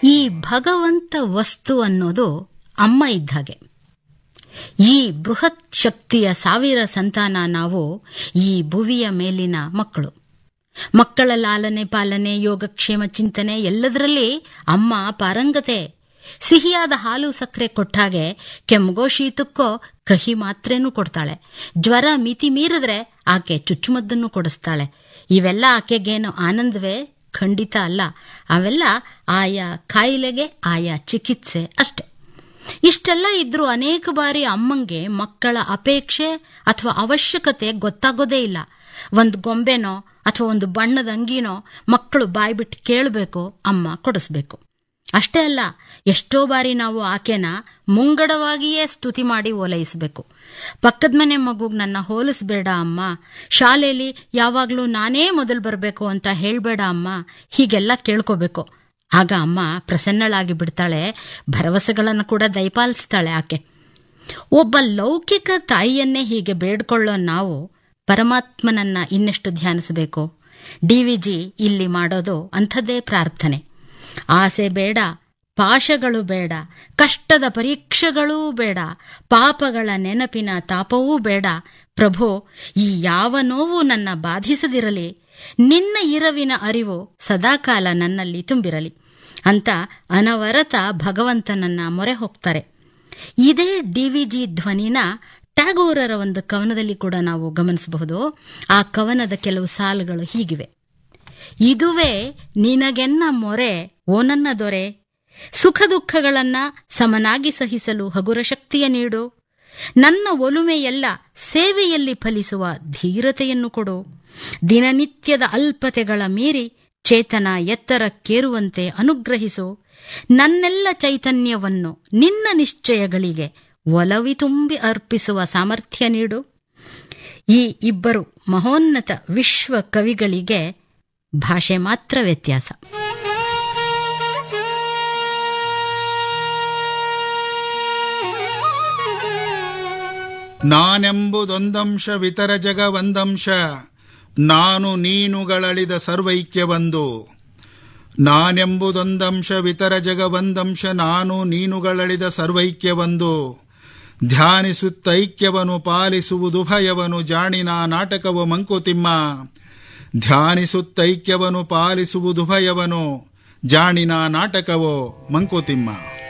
ಈ ಭಗವಂತ ವಸ್ತು ಅನ್ನೋದು ಅಮ್ಮ ಇದ್ದ ಹಾಗೆ ಈ ಬೃಹತ್ ಶಕ್ತಿಯ ಸಾವಿರ ಸಂತಾನ ನಾವು ಈ ಭುವಿಯ ಮೇಲಿನ ಮಕ್ಕಳು ಮಕ್ಕಳ ಲಾಲನೆ ಪಾಲನೆ ಯೋಗಕ್ಷೇಮ ಚಿಂತನೆ ಎಲ್ಲದರಲ್ಲಿ ಅಮ್ಮ ಪಾರಂಗತೆ ಸಿಹಿಯಾದ ಹಾಲು ಸಕ್ಕರೆ ಕೊಟ್ಟಾಗೆ ಕೆಮ್ಮಗೋ ಶೀತಕ್ಕೋ ಕಹಿ ಮಾತ್ರೇನೂ ಕೊಡ್ತಾಳೆ ಜ್ವರ ಮಿತಿ ಮೀರಿದ್ರೆ ಆಕೆ ಚುಚ್ಚುಮದ್ದನ್ನು ಕೊಡಿಸ್ತಾಳೆ ಇವೆಲ್ಲ ಆಕೆಗೇನು ಆನಂದವೇ ಖಂಡಿತ ಅಲ್ಲ ಅವೆಲ್ಲ ಆಯಾ ಕಾಯಿಲೆಗೆ ಆಯಾ ಚಿಕಿತ್ಸೆ ಅಷ್ಟೆ ಇಷ್ಟೆಲ್ಲ ಇದ್ರೂ ಅನೇಕ ಬಾರಿ ಅಮ್ಮಂಗೆ ಮಕ್ಕಳ ಅಪೇಕ್ಷೆ ಅಥವಾ ಅವಶ್ಯಕತೆ ಗೊತ್ತಾಗೋದೇ ಇಲ್ಲ ಒಂದು ಗೊಂಬೆನೋ ಅಥವಾ ಒಂದು ಬಣ್ಣದ ಅಂಗಿನೋ ಮಕ್ಕಳು ಬಾಯ್ಬಿಟ್ಟು ಕೇಳಬೇಕು ಅಮ್ಮ ಕೊಡಿಸ್ಬೇಕು ಅಷ್ಟೇ ಅಲ್ಲ ಎಷ್ಟೋ ಬಾರಿ ನಾವು ಆಕೆನ ಮುಂಗಡವಾಗಿಯೇ ಸ್ತುತಿ ಮಾಡಿ ಓಲೈಸಬೇಕು ಪಕ್ಕದ ಮನೆ ಮಗುಗ್ ನನ್ನ ಹೋಲಿಸ್ಬೇಡ ಅಮ್ಮ ಶಾಲೆಯಲ್ಲಿ ಯಾವಾಗ್ಲೂ ನಾನೇ ಮೊದಲು ಬರಬೇಕು ಅಂತ ಹೇಳ್ಬೇಡ ಅಮ್ಮ ಹೀಗೆಲ್ಲ ಕೇಳ್ಕೋಬೇಕು ಆಗ ಅಮ್ಮ ಪ್ರಸನ್ನಳಾಗಿ ಬಿಡ್ತಾಳೆ ಭರವಸೆಗಳನ್ನು ಕೂಡ ದಯಪಾಲಿಸ್ತಾಳೆ ಆಕೆ ಒಬ್ಬ ಲೌಕಿಕ ತಾಯಿಯನ್ನೇ ಹೀಗೆ ಬೇಡ್ಕೊಳ್ಳೋ ನಾವು ಪರಮಾತ್ಮನನ್ನ ಇನ್ನೆಷ್ಟು ಧ್ಯಾನಿಸಬೇಕು ಡಿವಿಜಿ ಇಲ್ಲಿ ಮಾಡೋದು ಅಂಥದ್ದೇ ಪ್ರಾರ್ಥನೆ ಆಸೆ ಬೇಡ ಪಾಶಗಳು ಬೇಡ ಕಷ್ಟದ ಪರೀಕ್ಷೆಗಳೂ ಬೇಡ ಪಾಪಗಳ ನೆನಪಿನ ತಾಪವೂ ಬೇಡ ಪ್ರಭು ಈ ಯಾವ ನೋವು ನನ್ನ ಬಾಧಿಸದಿರಲಿ ನಿನ್ನ ಇರವಿನ ಅರಿವು ಸದಾಕಾಲ ನನ್ನಲ್ಲಿ ತುಂಬಿರಲಿ ಅಂತ ಅನವರತ ಭಗವಂತನನ್ನ ಮೊರೆ ಹೋಗ್ತಾರೆ ಇದೇ ಡಿವಿಜಿ ಧ್ವನಿನ ಟ್ಯಾಗೋರರ ಒಂದು ಕವನದಲ್ಲಿ ಕೂಡ ನಾವು ಗಮನಿಸಬಹುದು ಆ ಕವನದ ಕೆಲವು ಸಾಲುಗಳು ಹೀಗಿವೆ ಇದುವೇ ನಿನಗೆನ್ನ ಮೊರೆ ಓ ನನ್ನ ದೊರೆ ಸುಖ ದುಃಖಗಳನ್ನ ಸಮನಾಗಿ ಸಹಿಸಲು ಹಗುರ ಶಕ್ತಿಯ ನೀಡು ನನ್ನ ಒಲುಮೆಯೆಲ್ಲ ಸೇವೆಯಲ್ಲಿ ಫಲಿಸುವ ಧೀರತೆಯನ್ನು ಕೊಡು ದಿನನಿತ್ಯದ ಅಲ್ಪತೆಗಳ ಮೀರಿ ಚೇತನ ಎತ್ತರಕ್ಕೇರುವಂತೆ ಅನುಗ್ರಹಿಸು ನನ್ನೆಲ್ಲ ಚೈತನ್ಯವನ್ನು ನಿನ್ನ ನಿಶ್ಚಯಗಳಿಗೆ ಒಲವಿ ತುಂಬಿ ಅರ್ಪಿಸುವ ಸಾಮರ್ಥ್ಯ ನೀಡು ಈ ಇಬ್ಬರು ಮಹೋನ್ನತ ವಿಶ್ವ ಕವಿಗಳಿಗೆ ಭಾಷೆ ಮಾತ್ರ ವ್ಯತ್ಯಾಸ ನಾನೆಂಬುದೊಂದಂಶ ವಿತರ ಜಗ ಒಂದಂಶ ನಾನು ನೀನುಗಳಳಿದ ಸರ್ವೈಕ್ಯವೊಂದು ನಾನೆಂಬುದೊಂದಂಶ ವಿತರ ಜಗ ಒಂದಂಶ ನಾನು ನೀನುಗಳಳಿದ ಸರ್ವೈಕ್ಯವೊಂದು ಧ್ಯಾನಿಸುತ್ತೈಕ್ಯವನು ಪಾಲಿಸುವುದು ಭಯವನು ಜಾಣಿನ ನಾಟಕವು ಮಂಕುತಿಮ್ಮ ಧ್ಯಾನಿಸುತ್ತೈಕ್ಯವನು ಪಾಲಿಸುವುದು ಭಯವನು ಜಾಣಿನ ನಾಟಕವೋ ಮಂಕುತಿಮ್ಮ